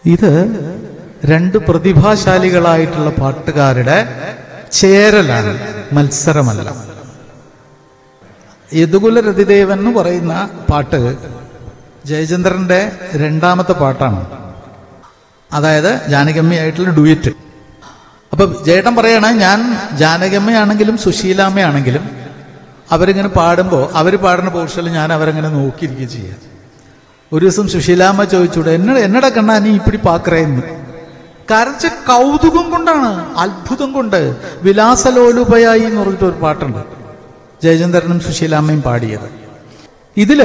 ഇത് രണ്ട് പ്രതിഭാശാലികളായിട്ടുള്ള പാട്ടുകാരുടെ ചേരലാണ് മത്സരമല്ല യദുകുല രതിദേവൻ എന്ന് പറയുന്ന പാട്ട് ജയചന്ദ്രന്റെ രണ്ടാമത്തെ പാട്ടാണ് അതായത് ജാനകമ്മയായിട്ടുള്ള ഡുയറ്റ് അപ്പൊ ജേട്ടൻ പറയണ ഞാൻ ജാനകമ്മയാണെങ്കിലും സുശീലാമ്മയാണെങ്കിലും അവരിങ്ങനെ പാടുമ്പോൾ അവർ പാടുന്ന പോർഷനിൽ ഞാൻ അവരങ്ങനെ നോക്കിയിരിക്കുക ചെയ്യാം ഒരു ദിവസം സുശീലാമ്മ ചോദിച്ചൂടെ എന്നോട് എന്നട കണ്ണാ നീ ഇപ്പിടി പാക്കറയെന്ന് കാരണം വെച്ചാൽ കൗതുകം കൊണ്ടാണ് അത്ഭുതം കൊണ്ട് വിലാസലോലുപയായി എന്ന് പറഞ്ഞിട്ട് ഒരു പാട്ടുണ്ട് ജയചന്ദ്രനും സുശീലാമ്മയും പാടിയത് ഇതില്